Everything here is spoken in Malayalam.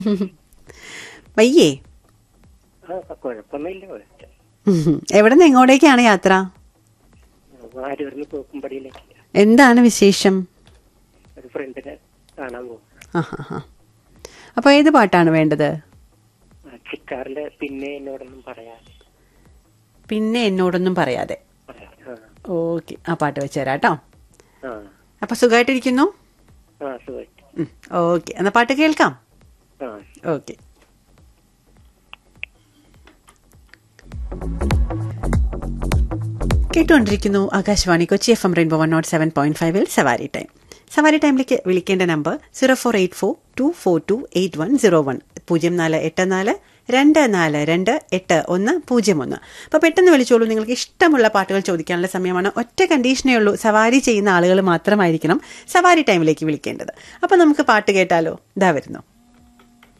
വയ്യേ ആ കുഴപ്പമൊന്നുമില്ല ഒറ്റ ഉം. എവിടെ നിന്ന് എങ്ങോട്ടേക്കാണ് യാത്ര ആരൂരിന് തോക്കുംപടിയിലേക്ക് എന്താണ് വിശേഷം ഒരു ഫ്രണ്ടിനെ കാണാൻ പോകും ആ ഹാ ഹാ അപ്പോൾ ഏത് പാട്ടാണ് വേണ്ടത് ചിക്കാറിന്റെ പിന്നെ എന്നോടൊന്നും പറയാതെ പിന്നെ എന്നോടൊന്നും പറയാതെ പറയാതെ ആ ഓക്കെ ആ പാട്ട് വെച്ച് തരാം കേട്ടോ ആ അപ്പോൾ സുഖമായിട്ടിരിക്കുന്നു ആ സുഖമായിട്ട് ഓക്കെ എന്നാൽ പാട്ട് കേൾക്കാം ആ ഓക്കെ കേട്ടുകൊണ്ടിരിക്കുന്നു Akashvani Kochi F M rainbow one nought seven point ഫൈവിൽ സവാരി ടൈം സവാരി ടൈമിലേക്ക് വിളിക്കേണ്ട number zero four eight four two four two eight one zero one പൂജ്യം നാല് എട്ട് നാല് രണ്ട് നാല് രണ്ട് എട്ട് ഒന്ന് പൂജ്യം ഒന്ന് അപ്പോൾ പെട്ടെന്ന് വിളിച്ചോളൂ നിങ്ങൾക്ക് ഇഷ്ടമുള്ള പാട്ടുകൾ ചോദിക്കാനുള്ള സമയമാണ് ഒറ്റ കണ്ടീഷനേ ഉള്ളൂ സവാരി ചെയ്യുന്ന ആളുകൾ മാത്രമായിരിക്കണം സവാരി ടൈമിലേക്ക് വിളിക്കേണ്ടത് അപ്പോൾ നമുക്ക് പാട്ട് കേട്ടാലോ ഇതാ വരുന്നു